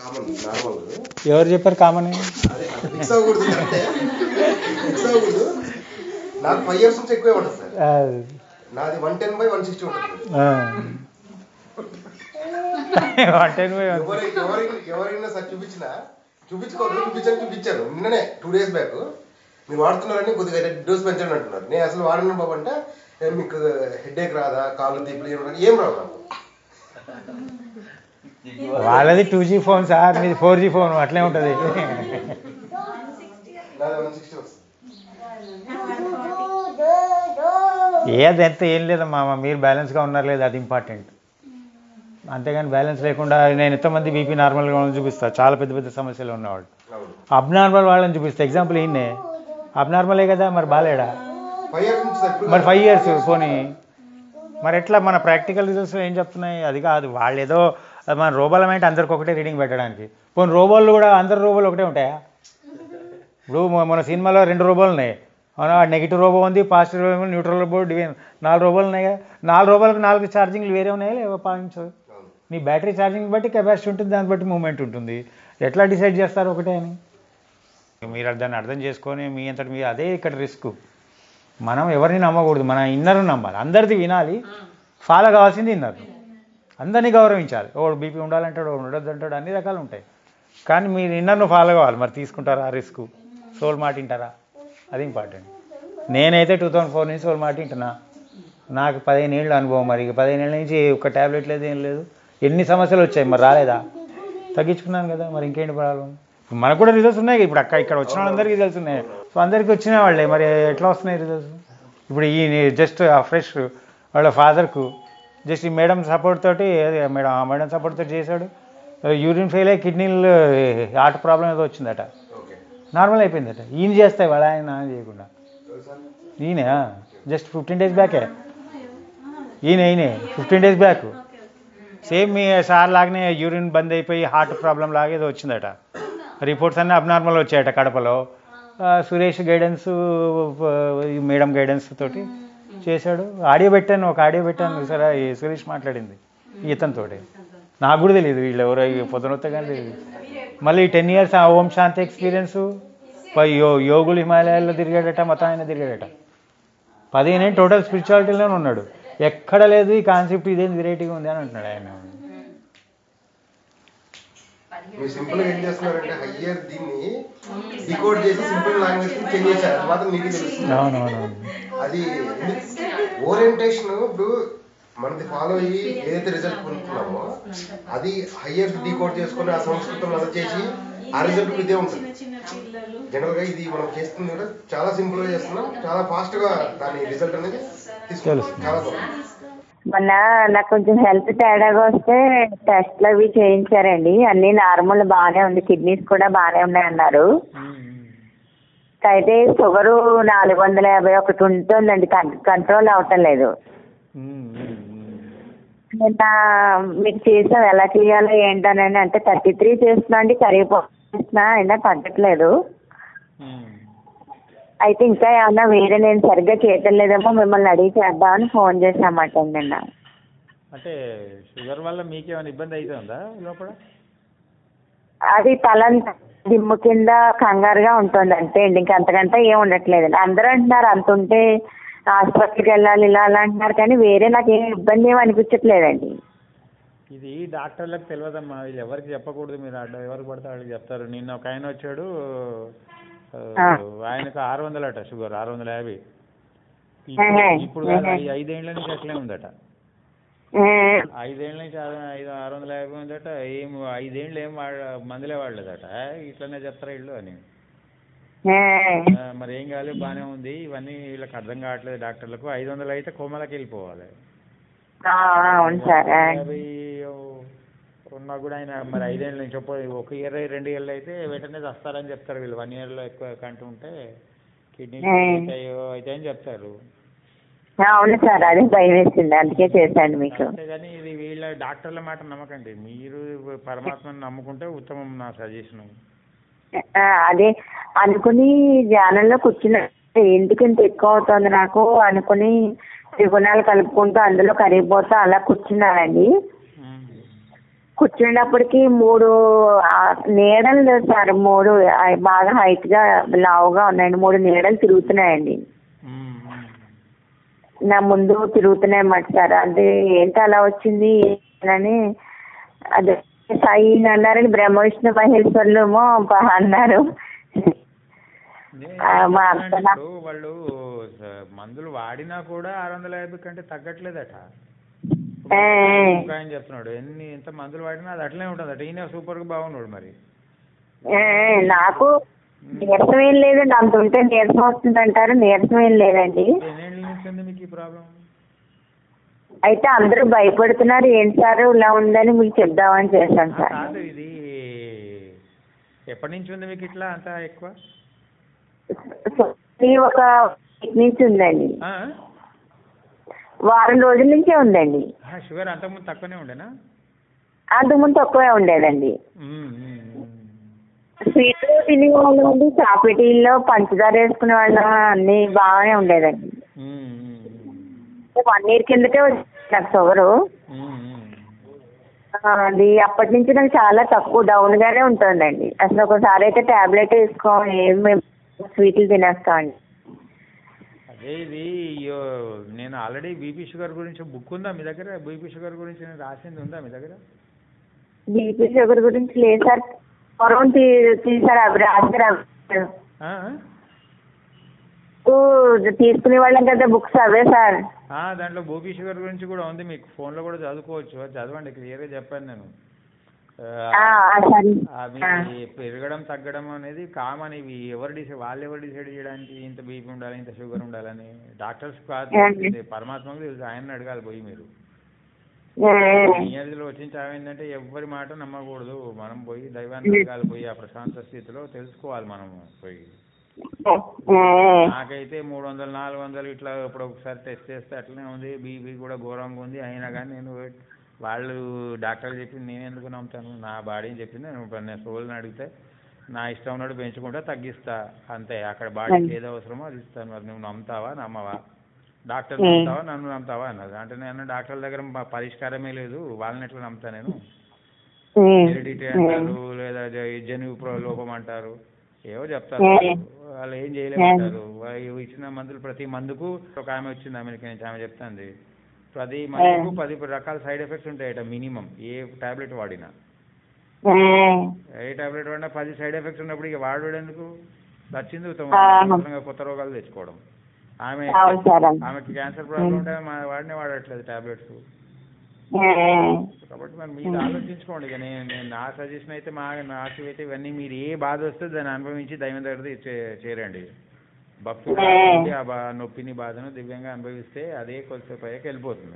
Common normal ఎవరు చెప్పారు common అదే ఫిక్స్ అవ్వకూడదు అంటే ఫిక్స్ అవ్వకూడదు నాకు ఫైవ్ ఇయర్స్ నుంచి ఎక్కువే ఉంటుంది సార్ నాది one ten by one sixty ఉంటుంది అంటే నువ్వు ఎవరి ఎవరి ఎవరైనా సార్ చూపించినా చూపించుకోవద్దు చూపించాను చూపించాను నిన్ననే టూ డేస్ బ్యాక్ మీరు వాడుతున్నారని కొద్దిగా డోస్ పెంచండి అంటున్నారు నేను అసలు వాడను బాబు అంటే "ఏ, మీకు హెడేక్ రాదా కాళ్ళు తీపులు ఏం రాదా?" ఏం రావు నాకు. వాళ్ళది టూ జీ ఫోన్ సార్ మీది ఫోర్ జీ ఫోన్ అట్లే ఉంటుంది నాది వన్ సిక్స్టీ వస్తుంది ఏది ఎంత ఏం లేదమ్మా మీరు బ్యాలెన్స్గా ఉన్నారు లేదు అది ఇంపార్టెంట్ అంతేగాని బ్యాలెన్స్ లేకుండా నేను ఎంతమంది బీపీ నార్మల్గా వాళ్ళని చూపిస్తా చాలా పెద్ద పెద్ద సమస్యలు ఉన్నవాళ్ళు అవును అబ్నార్మల్ వాళ్ళని చూపిస్తా ఎగ్జాంపుల్ ఈయన్నే అబ్నార్మలే కదా మరి బాలేడా ఫైవ్ ఇయర్స్ నుంచి సార్ ఇప్పుడు మరి ఫైవ్ ఇయర్స్ పోనీ మరి ఎట్లా మన ప్రాక్టికల్ రిజల్ట్స్ ఏం చెప్తున్నాయి అది కాదు వాళ్ళు ఏదో మన రోబోలం అంటే అందరికి ఒకటే రీడింగ్ పెట్టడానికి పోనీ రోబోలు కూడా అందరు రోబోలు ఒకటే ఉంటాయా ఇప్పుడు మొ- మన సినిమాలో రెండు రోబోలు ఉన్నాయి అవునా నెగిటివ్ రోబో ఉంది positive robot neutral robot divine నాలుగు రోబోలు ఉన్నాయి కదా నాలుగు రోబోలకు నాలుగు ఛార్జింగ్లు వేరే ఉన్నాయా లేవో పాయింట్స్ అవును. నీ బ్యాటరీ ఛార్జింగ్ బట్టి కెపాసిటీ ఉంటుంది దాన్ని బట్టి మూమెంట్ ఉంటుంది ఎట్లా డిసైడ్ చేస్తారు ఒకటే అని మీరు దాన్ని అర్థం చేసుకొని మీ అంతటి మీరు అదే ఇక్కడ రిస్క్ మనం ఎవరిని నమ్మకూడదు మన ఇన్నర్ని నమ్మాలి అందరిది వినాలి ఫాలో కావాల్సింది ఇన్నర్ అందరినీ గౌరవించాలి ఒకడు బీపీ ఉండాలంటాడు ఒకడు ఉండొద్దు అంటాడు అన్ని రకాలు ఉంటాయి కానీ మీరు ఇన్నర్ను ఫాలో కావాలి మరి తీసుకుంటారా ఆ రిస్క్ సోల్ మాట వింటారా అది ఇంపార్టెంట్ నేనైతే టూ థౌజండ్ ఫోర్ నుంచి సోల్ మాట వింటున్నా నాకు పదిహేను ఏళ్ళు అనుభవం మరి ఇక పదిహేను ఏళ్ళ నుంచి ఒక్క ట్యాబ్లెట్ లేదు ఏం లేదు ఎన్ని సమస్యలు వచ్చాయి మరి రాలేదా తగ్గించుకున్నాను కదా మరి ఇంకేంటి పడాలి ఇప్పుడు మనకు కూడా రిజల్ట్స్ ఉన్నాయి కదా, ఇప్పుడు అక్క ఇక్కడ వచ్చిన వాళ్ళందరికీ రిజల్ట్స్ ఉన్నాయి సో అందరికీ వచ్చిన వాళ్ళే మరి ఎట్లా వస్తున్నాయి రిజల్ట్స్ ఇప్పుడు ఈ జస్ట్ ఆ ఫ్రెష్ వాళ్ళ ఫాదర్కు జస్ట్ ఈ మేడం సపోర్ట్ తోటి అదే మేడం ఆ మేడం సపోర్ట్ తోటి చేశాడు యూరిన్ ఫెయిల్ అయ్యి కిడ్నీలు హార్ట్ ప్రాబ్లం ఏదో వచ్చిందట ఓకే నార్మల్ అయిపోయిందట ఈయన చేస్తాయి వాళ్ళ ఆయన చేయకుండా సార్ ఈయన జస్ట్ ఫిఫ్టీన్ డేస్ బ్యాకే ఈయన ఈయనే ఫిఫ్టీన్ డేస్ బ్యాక్ సేమ్ మీ సార్ లాగానే యూరిన్ బంద్ అయిపోయి హార్ట్ ప్రాబ్లం లాగా ఏదో వచ్చిందట రిపోర్ట్స్ అన్నీ అబ్నార్మల్ వచ్చాయట కడపలో ఆ, సురేష్ గైడెన్స్ మేడం గైడెన్స్ తోటి చేశాడు ఆడియో పెట్టాను ఒక ఆడియో పెట్టాను సరే ఈ సురేష్ మాట్లాడింది ఇతనితోటి నాకు కూడా తెలియదు వీళ్ళు ఎవరో ఈ పొద్దునొత్తే కానీ తెలియదు మళ్ళీ టెన్ ఇయర్స్ ఆ ఓం శాంతి ఎక్స్పీరియన్స్ యో యోగులు హిమాలయాల్లో తిరిగాడట మొత్తం ఆయన తిరిగాడట పదిహేను టోటల్ స్పిరిచువాలిటీలోనే ఉన్నాడు ఎక్కడ లేదు ఈ కాన్సెప్ట్ ఇదేం వెరైటీగా ఉంది అని అంటున్నాడు ఆయన మీరు సింపుల్ గా ఏం చేస్తున్నారంటే హయ్యర్ దీన్ని డికోడ్ చేసి సింపుల్ లాంగ్వేజ్ చేంజ్ చేశారు అది మాత్రం నీకు తెలుస్తుంది అవునవునవును అది ఓరియంటేషన్ ఇప్పుడు మనది ఫాలో అయ్యి ఏదైతే రిజల్ట్ పొందుతున్నామో అది హయ్యర్ డీకోడ్ చేసుకొని ఆ సంస్కృతం అలా చేసి ఆ రిజల్ట్ ఇదే ఉంటుంది జనరల్ గా ఇది మనం చేస్తుంది కూడా చాలా సింపుల్ గా చేస్తున్నాం చాలా ఫాస్ట్ గా దాని రిజల్ట్ అనేది తీసుకుంటాం తెలుస్తుంది. చాలా బాగుంది మొన్న నాకు కొంచెం హెల్త్ తేడాగా వస్తే టెస్ట్లు అవి చేయించారండి అన్ని నార్మల్ బాగానే ఉంది కిడ్నీస్ కూడా బాగానే ఉన్నాయి అన్నారు అయితే షుగరు నాలుగు వందల యాభై ఒకటి ఉంటుందండి కంట్రోల్ అవటం లేదు నిన్న మీకు చేసాం ఎలా చేయాలో ఏంటనని అంటే థర్టీ త్రీ చేస్తున్నా అండి కరిగిపోతున్నా అయినా తగ్గట్లేదు అయితే ఇంకా ఏమన్నా వేరే నేను సరిగ్గా చేయటం లేదేమో మిమ్మల్ని అడిగి చేద్దామని ఫోన్ చేసామాట నిన్న అంటే షుగర్ వల్ల మీకేమైనా ఇబ్బంది అవుతుందా లోపల అది తలంతా దిమ్ము కింద కంగారుగా ఉంటుంది అంతే అండి ఇంకా అంతకంటే ఏం ఉండట్లేదు అందరూ అంటున్నారు అంత ఉంటే ఆసుపత్రికి వెళ్ళాలి ఇలా అలా అంటున్నారు కానీ వేరే నాకు ఏం ఇబ్బంది ఏమి అనిపించట్లేదండి ఇది డాక్టర్లకు తెలియదమ్మా వీళ్ళు ఎవరికి చెప్పకూడదు మీరు అడ్డ ఎవరికి పడితే వాళ్ళకి చెప్తారు నిన్న ఒక ఆయన వచ్చాడు ఆ, ఆ. ఆయనకు ఆరు వందలట షుగర్ ఆరు వందల యాభై ఆహా. ఇప్పుడు ఇప్పుడు కాదు, ఆహా. ఐ- ఐదేళ్ల నుంచి అట్లే ఉందట ఏ, ఐదేళ్ల నుంచి ఆరు- ఐదు ఆరు వందల యాభై ఉందట ఏం ఐదేళ్ళు ఏం వాడ మందులే వాడలేదట ఇట్లనే చెప్తారా ఇల్లు అని ఏ, ఆ, మరి ఏం కాలేదు బాగానే ఉంది ఇవన్నీ వీళ్ళకి అర్థం కావట్లేదు డాక్టర్లకు ఐదు వందలు అయితే కోమలకి వెళ్ళిపోవాలి ఆ, అవును సార్ ఆ. యాభై ఉన్నా కూడా ఆయన మరి ఐదేళ్ళ నుంచి ఒక ఒక ఇయర్ రెండు ఇయర్లు అయితే వెంటనే వస్తారని చెప్తారు వీళ్ళు వన్ ఇయర్లో ఎక్కువ కంటూ ఉంటే కిడ్నీ అవుతాయో అయితే అని చెప్తారు ఆ, అవును సార్ అదే భయం వేసింది అందుకే చేశాను మీకు అంతేగాని ఇది వీళ్ళ డాక్టర్ల మాట నమ్మకండి మీరు పరమాత్మని నమ్ముకుంటే ఉత్తమం నా సజెషన్ ఆ, అదే అనుకుని ధ్యానంలో కూర్చున్నా ఎందుకు ఇంత ఎక్కువ అవుతుంది నాకు అనుకుని త్రిగుణాలు కలుపుకుంటూ అందులో కరిగిపోతూ అలా కూర్చున్నానండి కూర్చునేటప్పటికి మూడు ఆ, నీడలు సార్ మూడు ఆ, బాగా హైట్ గా లావుగా ఉన్నాయండి మూడు నీడలు తిరుగుతున్నాయండి మ్మ్, మ్మ్. నా ముందు తిరుగుతున్నాయి అన్నమాట సార్ అది ఏంటి అలా వచ్చింది అని అదే సాయి అన్నారని బ్రహ్మ విష్ణు మహేశ్వరులు ఏమో ప- అన్నారు నేను ఆ, మా చెప్తున్నానండి అత్తన- ఇప్పుడు వాళ్ళు స- మందులు వాడినా కూడా ఆరు వందల యాభై కంటే తగ్గట్లేదట ఏ, ఏ. ఇంకా ఆయన చెప్తున్నాడు ఎన్ని ఎంత మందులు వాడినా అది అట్లనే ఉంటుందట ఈయన సూపర్గా బాగున్నాడు మరి ఏ, ఏ, నాకు నీరసం ఏం లేదండి అంత ఉంటే నీరసం వస్తుంది అంటారు నీరసం ఏం లేదండి ఎన్నేళ్ళ నుంచి ఉంది మీకు ఈ ప్రాబ్లం అయితే అందరూ భయపడుతున్నారు ఏంటి సార్ ఇలా ఉందని మీకు చెప్దామని చేశాను సార్ కాదు ఇది ఎప్పటి నుంచి ఉంది మీకు ఇట్లా అంత ఎక్కువ సో, ఇది ఒక week నుంచి ఉందండి ఆ? వారం రోజుల నుంచే ఉందండి ఆ, షుగర్ అంతకుముందు తక్కువనే ఉండేనా అంతకుముందు తక్కువే ఉండేదండి మ్మ్, మ్మ్, మ్మ్. స్వీట్ తినే వాళ్ళం అండి చాపేటీల్లో పంచదార వేసుకునే వాళ్ళం అన్ని బాగానే ఉండేదండి మ్మ్, మ్మ్, మ్మ్. వన్ ఇయర్ కిందటే వచ్చింది నాకు షుగరు మ్మ్, మ్మ్. ఆ, అది అప్పటి నుంచి నాకు చాలా తక్కువ డౌన్ గానే ఉంటుందండి అసలు ఒకసారి అయితే టాబ్లెట్ వేసుకోం ఏం మేము స్వీట్లు తినేస్తామండి అదే ఇది అయ్యో, నేను ఆల్రెడీ బీపీ షుగర్ గురించి బుక్ ఉందా మీ దగ్గర బీపీ షుగర్ గురించి నేను రాసింది ఉందా మీ దగ్గర బీపీ షుగర్ గురించి లేదు సార్ పొరం తీ తీసారు అవి రాశారు ఆ? తీసుకునే వాళ్ళం కదా బుక్స్ అవే సార్ ఆ, దాంట్లో బీపీ షుగర్ గురించి కూడా ఉంది మీకు ఫోన్లో కూడా చదువుకోవచ్చు అది చదవండి క్లియర్గా చెప్పాను నేను ఆ, ఆ, సరే అవి ఆ. పెరగడం తగ్గడం అనేది కామన్ ఇవి ఎవరు డిసైడ్ వాళ్ళు ఎవరు డిసైడ్ చేయడానికి ఇంత బీపీ ఉండాలి ఇంత షుగర్ ఉండాలని డాక్టర్స్ కాదు ఏంటి? ఇది పరమాత్మకు తెలుసు ఆయన అడగాలి పోయి మీరు ఏ, నియర్లో వచ్చిన చావు ఏంటంటే ఎవరి మాట నమ్మకూడదు మనం పోయి దైవాన్ని అడగాలి పోయి ఆ ప్రశాంత స్థితిలో తెలుసుకోవాలి మనం పోయి ఏ, నాకైతే మూడు వందలు నాలుగు వందలు ఇట్లా ఇప్పుడు ఒకసారి టెస్ట్ చేస్తే అట్లనే ఉంది బీపీ కూడా ఘోరంగా ఉంది అయినా కానీ నేను వాళ్ళు డాక్టర్ చెప్పింది నేను ఎందుకు నమ్ముతాను నా బాడీని చెప్పింది నేను ఇప్పుడు నేను సోల్ని అడిగితే నా ఇష్టం ఉన్నట్టు పెంచుకుంటా తగ్గిస్తా అంతే అక్కడ బాడీకి ఏది అవసరమో అది ఇస్తాను మరి నువ్వు నమ్ముతావా నమ్మవా డాక్టర్ Hmm. నమ్ముతావా నన్ను నమ్ముతావా అన్నది అంటే నేను డాక్టర్ల దగ్గర ప- పరిష్కారమే లేదు వాళ్ళని ఎట్లా నమ్ముతా నేను ఏ, హెరిడిటీ అంటారు లేదా జ- జన్యు ప్ర- లోపం అంటారు ఏవో చెప్తారు ఏ. వాళ్ళు ఏం చేయలేమంటారు వా- ఇచ్చిన మందులు ప్రతి మందుకు ఒక ఆమె వచ్చింది అమెరికా నుంచి ఆమె చెప్తుంది ప్రతి మందుకు పది రకాల సైడ్ ఎఫెక్ట్స్ ఉంటాయట మినిమం ఏ టాబ్లెట్ వాడినా ఏ, ఏ టాబ్లెట్ వాడినా పది సైడ్ ఎఫెక్ట్స్ ఉన్నప్పుడు ఇక వాడు ఎందుకు వచ్చింది ఉత్తమం. ఆహా. అనవసరంగా కొత్త రోగాలు తెచ్చుకోవడం ఆమె అవును సార్ అవును. ఆమెకి క్యాన్సర్ ప్రాబ్లం ఉంటే మా వాడినే వాడట్లేదు టాబ్లెట్స్ ఏ, కాబట్టి మరి మీరు ఆలోచించుకోండి ఇక నేను నేను నా సజెషన్ అయితే మా నాకు అయితే ఇవన్నీ మీరు ఏ బాధ వస్తే దాన్ని అనుభవించి దైవం దగ్గర చే- చేరండి భక్తుడు ఉండి ఆ బా నొప్పిని బాధను దివ్యంగా అనుభవిస్తే అదే కొద్దిసేపు అయ్యాక వెళ్ళిపోతుంది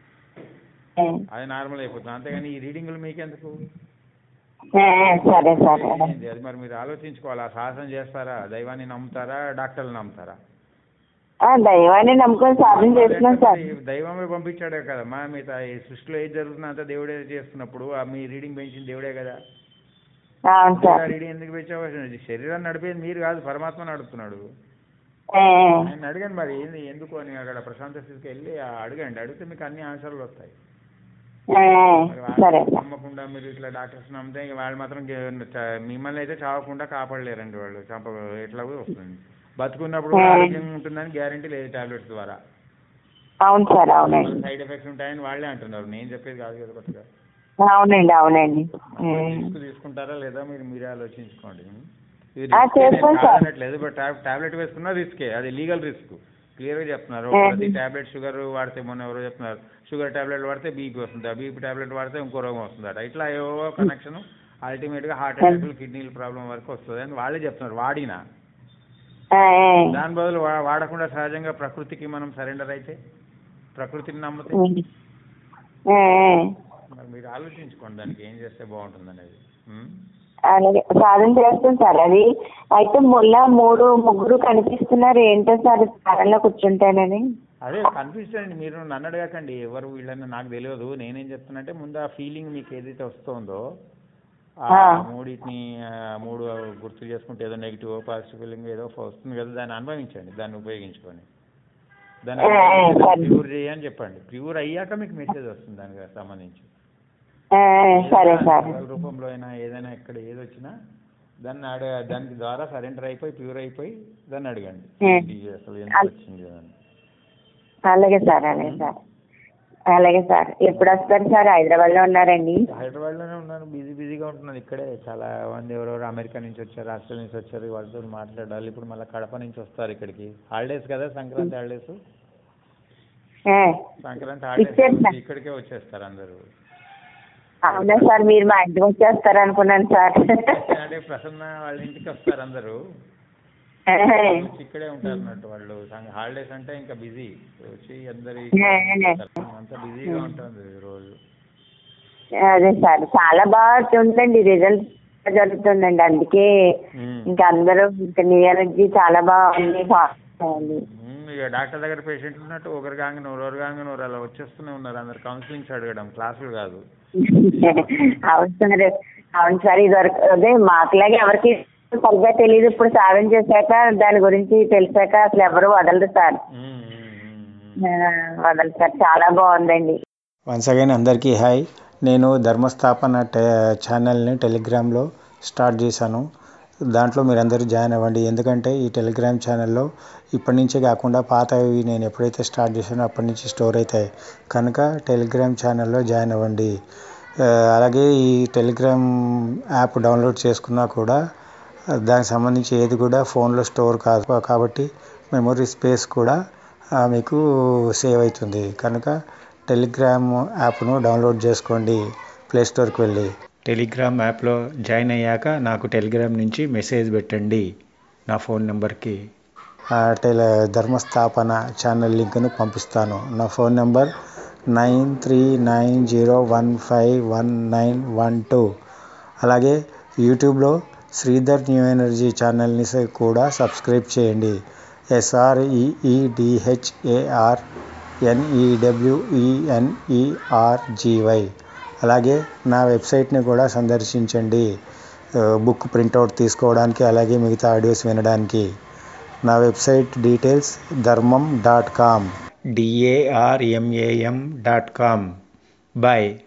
ఏ, అది నార్మల్ అయిపోతుంది అంతేగాని ఈ రీడింగ్లు మీకెందుకు ఏ, సరే సరే ఏంది? అది మరి మీరు ఆలోచించుకోవాలి ఆ సాహసం చేస్తారా దైవాన్ని నమ్ముతారా డాక్టర్లు నమ్ముతారా ఆ, దైవాన్ని నమ్ముకొని సాధన చేస్తున్నాం సార్ దైవమే పంపించాడే కదా మా మీ ఈ సృష్టిలో ఏది జరుగుతుందో అంతా దేవుడే చేస్తున్నప్పుడు ఆ మీ రీడింగ్ పెంచింది దేవుడే కదా అవును సార్ రీడింగ్ ఎందుకు పెంచావు శరీరాన్ని నడిపేది మీరు కాదు పరమాత్మ నడుపుతున్నాడు ఏ, ఆయన అడగండి మరి ఏంది ఎందుకు అని అక్కడ ప్రశాంత స్థితికి వెళ్ళి ఆ అడగండి అడిగితే మీకు అన్ని ఆన్సర్లు వస్తాయి ఏ, మరి సరే వాళ్ళు సార్ నమ్మకుండా మీరు ఇట్లా డాక్టర్స్ నమ్మితే ఇంక వాళ్ళు మాత్రం గే- చ- మిమ్మల్ని అయితే చావకుండా కాపాడలేరండి వాళ్ళు చంప ఎట్లా కూడా వస్తుంది బతుకున్నప్పుడు కూడా ఆరోగ్యంగా ఉంటుందని గ్యారంటీ లేదు టాబ్లెట్స్ ద్వారా అవును సార్ అవునండి సైడ్ ఎఫెక్ట్స్ ఉంటాయని వాళ్ళే అంటున్నారు నేను చెప్పేది కాదు కదా కొత్తగా అవునండి అవునండి ఉమ్. రిస్క్ తీసుకుంటారా లేదా మీరు మీరే ఆలోచించుకోండి ఇది ఆ, రిస్కే, నేను చేస్తాను సార్. కాదనట్లేదు బట్ టాబ్లెట్ వేసుకున్నా రిస్కే అది లీగల్ రిస్క్ క్లియర్ గా చెప్తున్నారు ఏ. ప్రతి టాబ్లెట్ షుగర్ వాడితే మొన్న ఎవరో చెప్తున్నారు షుగర్ టాబ్లెట్ వాడితే బీపీ వస్తుంది ఆ బీపీ టాబ్లెట్ వాడితే ఇంకో రోగం వస్తుందట ఇట్లా ఏవో కనెక్షన్ అల్టిమేట్ గా హార్ట్ అటాక్ కిడ్నీల ప్రాబ్లం వరకు వస్తుంది అని వాళ్ళే చెప్తున్నారు వాడినా ఏ, ఏ. దాని బదులు వా- వాడకుండా సహజంగా ప్రకృతికి మనం సరెండర్ అయితే ప్రకృతిని నమ్మితే ఉమ్. ఏ, ఏ. మరి మీరు ఆలోచించుకోండి దానికి ఏం చేస్తే బాగుంటుంది అనేది ఉం? అలాగే సాధన చేస్తాం సార్ అది అయితే ముళ్ళ మూడు ముగ్గురు కనిపిస్తున్నారు ఏంటో సార్ సాధనలో కూర్చుంటానని అదే కనిపిస్తుంది మీరు నన్ను అడగకండి ఎవరు వీళ్ళని నాకు తెలియదు నేనేం చెప్తున్నంటే ముందు ఆ ఫీలింగ్ మీకు ఏదైతే వస్తుందో ఆ ఆ. మూడింటిని ఆ, మూడు గుర్తు చేసుకుంటే ఏదో నెగిటివ్ పాజిటివ్ ఫీలింగ్ ఏదో వస్తుంది కదా దాన్ని అనుభవించండి దాన్ని ఉపయోగించుకొని దాన్ని ఏ, ఏ, సరే. ప్యూర్ చేయని చెప్పండి ప్యూర్ అయ్యాక మీకు మెసేజ్ వస్తుంది దానికి సంబంధించి ఆ, సరే సార్ కళల రూపంలో అయినా ఏదైనా ఎక్కడ ఏది వచ్చినా దాన్ని అడగ దానికి ద్వారా సరెండర్ అయిపోయి ప్యూర్ అయిపోయి దాన్ని అడగండి Hmm. ఇది అసలు ఎందుకు వచ్చింది అని అలాగే సార్ అలాగే సార్ అలాగే సార్ ఎప్పుడు వస్తారు సార్ హైదరాబాద్లో ఉన్నారండి హైదరాబాద్లోనే ఉన్నాను బిజీ బిజీగా ఉంటున్నాను ఇక్కడే చాలా మంది ఎవరెవరు అమెరికా నుంచి వచ్చారు ఆస్ట్రేలియా నుంచి వచ్చారు వాళ్ళతో మాట్లాడాలి ఇప్పుడు మళ్ళీ కడప నుంచి వస్తారు ఇక్కడికి హాలిడేస్ కదా సంక్రాంతి హాలిడేస్ ఆ, సంక్రాంతి హాలిడేస్ ఇచ్చేస్తా. వచ్చి ఇక్కడికే వచ్చేస్తారు అందరూ అవునా సార్ మీరు మా ఇంటికి వచ్చేస్తారు అనుకున్నాను సార్ అంటే ప్రసన్న వాళ్ళ ఇంటికి వస్తారు అందరూ ఆ, వచ్చి ఇక్కడే ఉంటారు అన్నట్టు వాళ్ళు హాలిడేస్ అంటే ఇంకా బిజీ వచ్చి అందరి అంతా బిజీగా ఉంటుంది రోజు అదే సార్ చాలా బాగా ఉందండి రిజల్ట్ జరుగుతుందండి అందుకే ఇంకా అందరూ ఇంకా న్యూ ఇయర్ నుంచి చాలా బాగుంది బాగుంది ఉమ్, ఇక డాక్టర్ దగ్గర పేషెంట్ ఉన్నట్టు ఒకరు కాగానే ఒకరు కాగానే ఒకరు అలా వచ్చేస్తూనే ఉన్నారు అందరు కౌన్సిలింగ్స్ అడగడం క్లాసులు కాదు అవును సార్ అవును సార్ ఇది వరకు అదే మాకులాగే ఎవరికి సరిగ్గా తెలియదు ఇప్పుడు సాధన చేశాక దాని గురించి తెలిసాక అసలు ఎవరు వదలరు సార్ ఉమ్, ఉమ్, ఉమ్, ఉమ్. ఆ, వదలరు సార్ చాలా బాగుందండి వన్స్ అగైన్ అందరికీ హాయ్ నేను ధర్మస్థాపన టె ఛానల్ని టెలిగ్రామ్లో స్టార్ట్ చేశాను దాంట్లో మీరందరూ జాయిన్ అవ్వండి ఎందుకంటే ఈ టెలిగ్రామ్ ఛానల్లో ఇప్పటి నుంచే కాకుండా పాతవి నేను ఎప్పుడైతే స్టార్ట్ చేశానో అప్పటి నుంచి స్టోర్ అవుతాయి కనుక టెలిగ్రామ్ ఛానల్లో జాయిన్ అవ్వండి ఆ, అలాగే ఈ టెలిగ్రామ్ యాప్ డౌన్లోడ్ చేసుకున్నా కూడా ఆ, దానికి సంబంధించి ఏది కూడా ఫోన్లో స్టోర్ కాదు కాబట్టి మెమొరీ స్పేస్ కూడా ఆ, మీకు సేవ్ అవుతుంది కనుక టెలిగ్రామ్ యాప్ను డౌన్లోడ్ చేసుకోండి ప్లే స్టోర్కి వెళ్ళి టెలిగ్రామ్ యాప్లో జాయిన్ అయ్యాక నాకు టెలిగ్రామ్ నుంచి మెసేజ్ పెట్టండి నా ఫోన్ నెంబర్కి టెలి ధర్మస్థాపన ఛానల్ లింక్ను పంపిస్తాను నా phone number nine three nine zero one five one nine one two అలాగే యూట్యూబ్లో శ్రీధర్ న్యూ ఎనర్జీ ఛానల్ని స- కూడా సబ్స్క్రైబ్ చేయండి ఎస్ఆర్ఈఈడిహెచ్ఏఆర్ ఎన్ఈడబ్ల్యూఈఎన్ఈఆర్జీవై అలాగే నా వెబ్సైట్ని కూడా సందర్శించండి ఆ, బుక్ ప్రింట్అవుట్ తీసుకోవడానికి అలాగే మిగతా ఆడియోస్ వినడానికి నా website details Dharmam dot com D A R M A M dot com bye